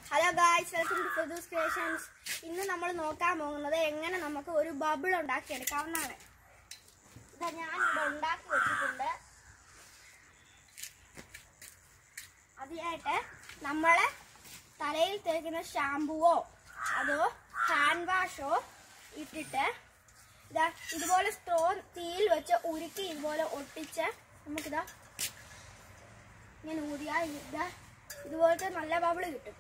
hello guys welcome to ഫുദൂസ് creations ഇന്ന് നമ്മൾ നോക്കാൻ പോകുന്നത് എങ്ങനെ നമുക്ക് ഒരു ബബിൾ ഉണ്ടാക്കിയെടുക്കാവുന്നതാണ് ഇതാ ഞാൻ ഇവിടെ ഉണ്ടാക്കി വെച്ചിട്ടുണ്ട് അതിനായിട്ട് നമ്മളെ തലയിൽ തേക്കുന്ന ഷാമ്പുവോ അതോ ഹാൻഡ് വാഷോ ഇട്ടിട്ട് ഇതാ ഇതുപോലെ സ്ട്രോ തീയിൽ വെച്ച് ഉരുക്കി ഇതുപോലെ ഒട്ടിച്ച് നമുക്കിതാ ഇങ്ങനെ ഊതിയാൽ ഇതാ ഇതുപോലത്തെ നല്ല ബബിള് കിട്ടും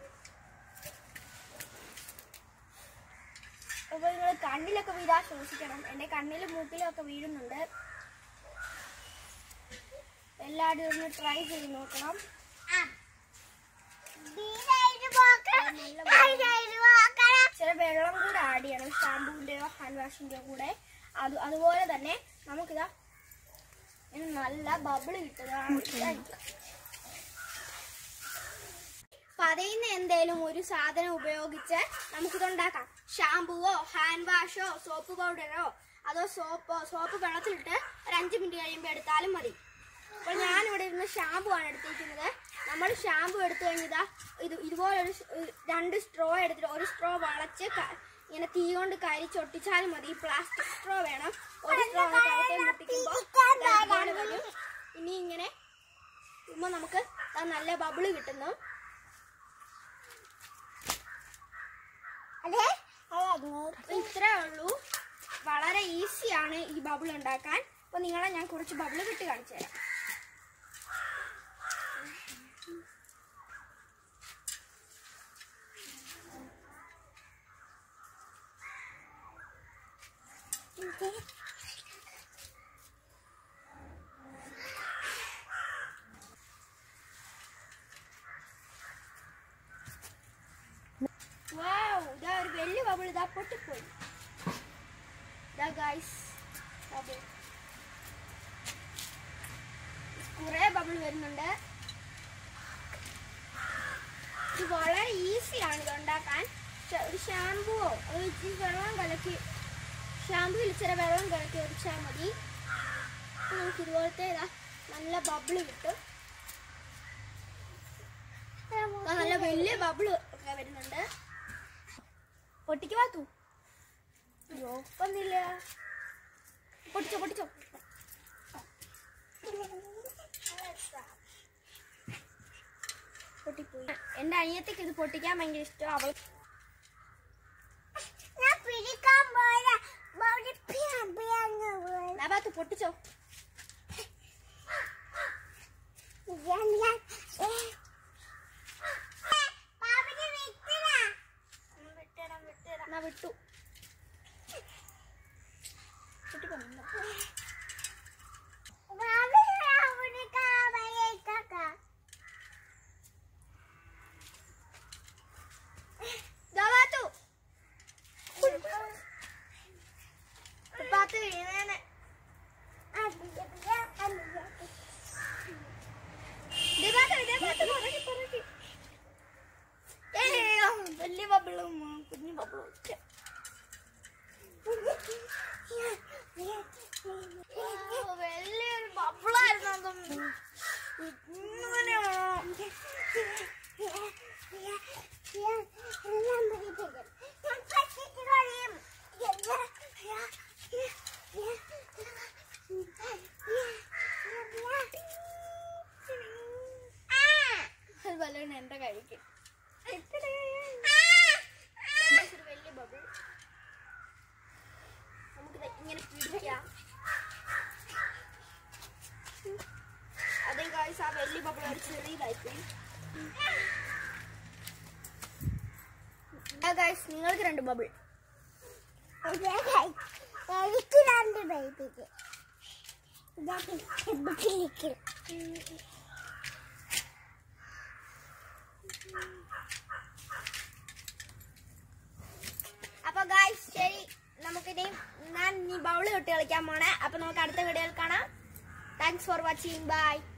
അപ്പൊ നിങ്ങൾ കണ്ണിലൊക്കെ വീഴാൻ സൂക്ഷിക്കണം എന്റെ കണ്ണിലും മൂക്കിലും ഒക്കെ വീഴുന്നുണ്ട് എല്ലാവരും ഒന്ന് ട്രൈ ചെയ്ത് നോക്കണം ചില വെള്ളം കൂടെ ആഡ് ചെയ്യണം ഷാമ്പൂവിന്റെയോ ഹാൻഡ് വാഷിന്റെയോ കൂടെ അത് അതുപോലെ തന്നെ നമുക്കിതാ ഇങ്ങനെ നല്ല ബബിള് കിട്ടുന്നതാണ് പതയുന്ന എന്തേലും ഒരു സാധനം ഉപയോഗിച്ച് നമുക്കിതുണ്ടാക്കാം ഷാമ്പുവോ ഹാൻഡ് വാഷോ സോപ്പ് പൗഡറോ അതോ സോപ്പോ സോപ്പ് വെള്ളത്തിലിട്ട് ഒരു അഞ്ച് മിനിറ്റ് കഴിയുമ്പോൾ എടുത്താലും മതി അപ്പോൾ ഞാനിവിടെ ഇരുന്ന് ഷാമ്പു ആണ് എടുത്തിരിക്കുന്നത് നമ്മൾ ഷാമ്പു എടുത്തു കഴിഞ്ഞതാ ഇത് ഇതുപോലെ ഒരു ഷ്- ഒരു രണ്ട് സ്ട്രോ എടുത്തിട്ട് ഒരു സ്ട്രോ വളച്ച് ക- ഇങ്ങനെ തീ കൊണ്ട് കരിച്ചൊട്ടിച്ചാലും മതി പ്ലാസ്റ്റിക് സ്ട്രോ വേണം ഒരു സ്ട്രോ കഴുത്തെ മുട്ടിക്കുമ്പോൾ ഇതുപോലെ വരും ഇനി ഇങ്ങനെ ഇപ്പൊ നമുക്ക് ദാ നല്ല ബബിള് കിട്ടുന്നു അപ്പൊ ഇത്രേ ഉള്ളൂ വളരെ ഈസിയാണ് ഈ ബബിൾ ഉണ്ടാക്കാൻ അപ്പൊ നിങ്ങളെ ഞാൻ കുറച്ച് ബബിൾ കിട്ടി കാണിച്ചു തരാം വാവ് ഇതാ ഒരു വലിയ ബബിൾ ഇതാ പൊട്ടിപ്പോയി ഇതാ ഗൈസ് ബബിൾ കുറെ ബബിൾ വരുന്നുണ്ട് ഇത് വളരെ ഈസിയാണ് ഇത് ഉണ്ടാക്കാൻ ഷ- ഒരു ഷാമ്പുവോ ഒരു ഇച്ചിരി വെള്ളം കലക്കി ഷാമ്പുവിൽ ഇച്ചിരി വെള്ളം കലക്കി ഒഴിച്ചാൽ മതി അപ്പൊ നമുക്ക് ഇതുപോലത്തെ ഇതാ നല്ല ബബിള് കിട്ടും ദാ നല്ല വലിയ ബബിള് ഒക്കെ വരുന്നുണ്ട് പൊട്ടിക്ക് വാത്തു അയ്യോ വന്നില്ല പൊട്ടിച്ചോ പൊട്ടിച്ചോ പൊട്ടിപ്പോയി എന്റെ അനിയത്തിക്ക് ഇത് പൊട്ടിക്കാൻ ഭയങ്കര ഇഷ്ടം അവൾ ഞാൻ ഭാഗത്ത് പൊട്ടിച്ചോ എന്നാ വിട്ടു പൊട്ടിപ്പോ ദാവാത്തു പാത്ത് വീണേനെ ദേവാത്ത ദേവാത്ത പുറകെ പുറകെ ഏയ് വലിയ ബബിളും കുഞ്ഞു ബബിളും ഒക്കെ ഓ, വലിയൊരു ബബിളായിരുന്നു അതും ഇങ്ങനെയാണോ അത് വല്ലതും എന്റെ കഴിക്കും ഒരു വലിയ ബബിൾ നമുക്ക് ഇങ്ങനെ പിടിക്കാം അതേ ഗായ്സ് ആ വലിയ ബബിൾ ഒരു ചെറിയതായിപ്പോയി ഗായ്സ് നിങ്ങൾക്ക് രണ്ട് ബബിൾ എനിക്ക് രണ്ട് ബേബിക്ക് ഇതൊക്കെ അപ്പൊ ഗായ്സ് ശരി നമുക്കിനി ഞാൻ ഈ ബൗള് തൊട്ട് കളിക്കാൻ പോണേ അപ്പൊ നമുക്ക് അടുത്ത വീഡിയോയിൽ കാണാം താങ്ക്സ് ഫോർ വാച്ചിങ് ബൈ